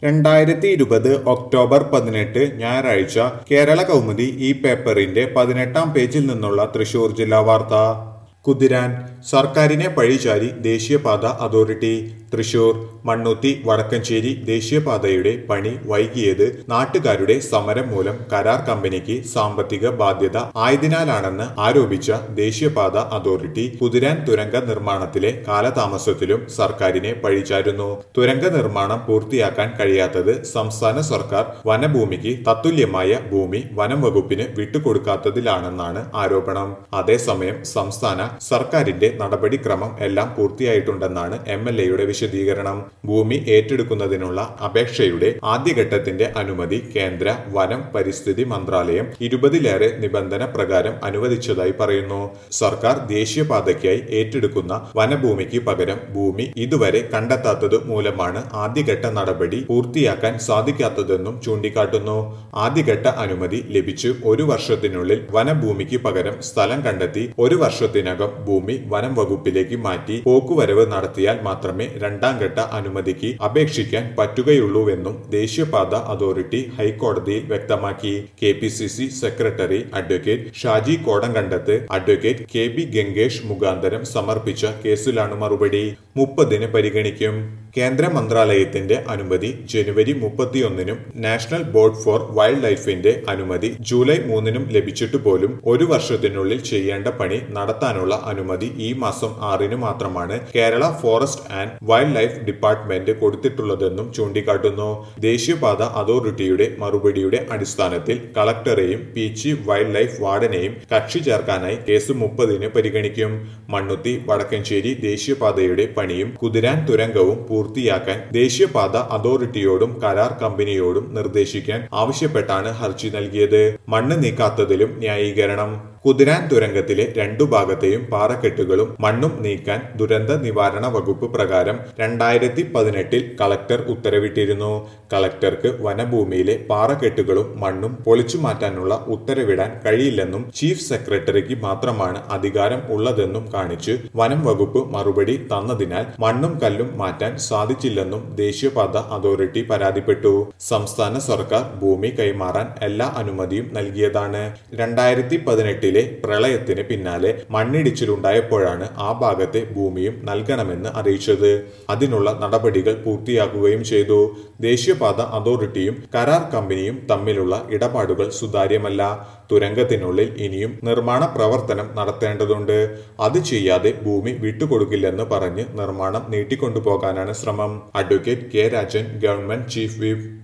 രണ്ടായിരത്തി ഇരുപത് ഒക്ടോബർ പതിനെട്ട് ഞായറാഴ്ച കേരള കൗമുദി ഈ പേപ്പറിന്റെ പതിനെട്ടാം പേജിൽ നിന്നുള്ള തൃശൂർ ജില്ലാ വാർത്ത കുതിരാൻ സർക്കാരിനെ പഴിചാരി ദേശീയപാത അതോറിറ്റി തൃശൂർ മണ്ണുത്തി വടക്കഞ്ചേരി ദേശീയപാതയുടെ പണി വൈകിയത് നാട്ടുകാരുടെ സമരം മൂലം കരാർ കമ്പനിക്ക് സാമ്പത്തിക ബാധ്യത ആയതിനാലാണെന്ന് ആരോപിച്ച ദേശീയപാത അതോറിറ്റി കുതിരാൻ തുരങ്ക നിർമ്മാണത്തിലെ കാലതാമസത്തിലും സർക്കാരിനെ പഴിചാരുന്നു തുരങ്ക നിർമ്മാണം പൂർത്തിയാക്കാൻ കഴിയാത്തത് സംസ്ഥാന സർക്കാർ വനഭൂമിക്ക് തത്തുല്യമായ ഭൂമി വനം വകുപ്പിന് വിട്ടുകൊടുക്കാത്തതിലാണെന്നാണ് ആരോപണം അതേസമയം സംസ്ഥാന സർക്കാരിന്റെ നടപടിക്രമം എല്ലാം പൂർത്തിയായിട്ടുണ്ടെന്നാണ് എം എൽ എയുടെ വിശദീകരണം ഭൂമി ഏറ്റെടുക്കുന്നതിനുള്ള അപേക്ഷയുടെ ആദ്യഘട്ടത്തിന്റെ അനുമതി കേന്ദ്ര വനം പരിസ്ഥിതി മന്ത്രാലയം ഇരുപതിലേറെ നിബന്ധന പ്രകാരം അനുവദിച്ചതായി പറയുന്നു സർക്കാർ ദേശീയപാതയ്ക്കായി ഏറ്റെടുക്കുന്ന വനഭൂമിക്ക് പകരം ഭൂമി ഇതുവരെ കണ്ടെത്താത്തത് മൂലമാണ് ആദ്യഘട്ട നടപടി പൂർത്തിയാക്കാൻ സാധിക്കാത്തതെന്നും ചൂണ്ടിക്കാട്ടുന്നു ആദ്യഘട്ട അനുമതി ലഭിച്ചു ഒരു വർഷത്തിനുള്ളിൽ വനഭൂമിക്ക് പകരം സ്ഥലം കണ്ടെത്തി ഒരു വർഷത്തിനകം ഭൂമി വനം വകുപ്പിലേക്ക് മാറ്റി പോക്കുവരവ് നടത്തിയാൽ മാത്രമേ രണ്ടാം ഘട്ട അനുമതിക്ക് അപേക്ഷിക്കാൻ പറ്റുകയുള്ളൂവെന്നും ദേശീയപാത അതോറിറ്റി ഹൈക്കോടതിയിൽ വ്യക്തമാക്കി K P C C secretary advocate Shaji Kodankandath advocate K B Gangesh മുഖാന്തരം സമർപ്പിച്ച കേസിലാണ് മറുപടി മുപ്പതിന് പരിഗണിക്കും കേന്ദ്ര മന്ത്രാലയത്തിന്റെ അനുമതി ജനുവരി മുപ്പത്തിയൊന്നിനും നാഷണൽ ബോർഡ് ഫോർ വൈൽഡ് ലൈഫിന്റെ അനുമതി ജൂലൈ മൂന്നിനും ലഭിച്ചിട്ട് പോലും ഒരു വർഷത്തിനുള്ളിൽ ചെയ്യേണ്ട പണി നടത്താനുള്ള അനുമതി ഈ മാസം ആറിന് മാത്രമാണ് Kerala forest and wildlife department കൊടുത്തിട്ടുള്ളതെന്നും ചൂണ്ടിക്കാട്ടുന്നു ദേശീയപാത അതോറിറ്റിയുടെ മറുപടിയുടെ അടിസ്ഥാനത്തിൽ കളക്ടറെയും പി ചീഫ് വൈൽഡ് ലൈഫ് വാർഡനെയും കക്ഷി ചേർക്കാനായി കേസ് മുപ്പതിന് പരിഗണിക്കും മണ്ണുത്തി വടക്കഞ്ചേരി ദേശീയപാതയുടെ പണിയും കുതിരാൻ തുരങ്കവും പൂർത്തിയാക്കാൻ ദേശീയപാത അതോറിറ്റിയോടും കരാർ കമ്പനിയോടും നിർദ്ദേശിക്കാൻ ആവശ്യപ്പെട്ടാണ് ഹർജി നൽകിയത് മണ്ണ് നീക്കാത്തതിലും ന്യായീകരണം കുതിരാൻ തുരങ്കത്തിലെ രണ്ടു ഭാഗത്തെയും പാറക്കെട്ടുകളും മണ്ണും നീക്കാൻ ദുരന്ത നിവാരണ വകുപ്പ് പ്രകാരം രണ്ടായിരത്തി പതിനെട്ടിൽ കളക്ടർ ഉത്തരവിട്ടിരുന്നു കളക്ടർക്ക് വനഭൂമിയിലെ പാറക്കെട്ടുകളും മണ്ണും പൊളിച്ചു മാറ്റാനുള്ള ഉത്തരവിടാൻ കഴിയില്ലെന്നും ചീഫ് സെക്രട്ടറിക്ക് മാത്രമാണ് അധികാരം ഉള്ളതെന്നും കാണിച്ച് വനം വകുപ്പ് മറുപടി തന്നതിനാൽ മണ്ണും കല്ലും മാറ്റാൻ സാധിച്ചില്ലെന്നും ദേശീയപാത അതോറിറ്റി പരാതിപ്പെട്ടു സംസ്ഥാന സർക്കാർ ഭൂമി കൈമാറാൻ എല്ലാ അനുമതിയും നൽകിയതാണ് രണ്ടായിരത്തി പതിനെട്ടിലെ പ്രളയത്തിന് പിന്നാലെ മണ്ണിടിച്ചിലുണ്ടായപ്പോഴാണ് ആ ഭാഗത്തെ ഭൂമിയും നൽകണമെന്ന് അറിയിച്ചത് അതിനുള്ള നടപടികൾ പൂർത്തിയാക്കുകയും ചെയ്തു ദേശീയപാത അതോറിറ്റിയും കരാർ കമ്പനിയും തമ്മിലുള്ള ഇടപാടുകൾ സുതാര്യമല്ല തുരങ്കത്തിനുള്ളിൽ ഇനിയും നിർമ്മാണ പ്രവർത്തനം നടത്തേണ്ടതുണ്ട് അത് ചെയ്യാതെ ഭൂമി വിട്ടുകൊടുക്കില്ലെന്ന് പറഞ്ഞ് നിർമ്മാണം നീട്ടിക്കൊണ്ടുപോകാനാണ് ശ്രമം advocate K Rajan government chief whip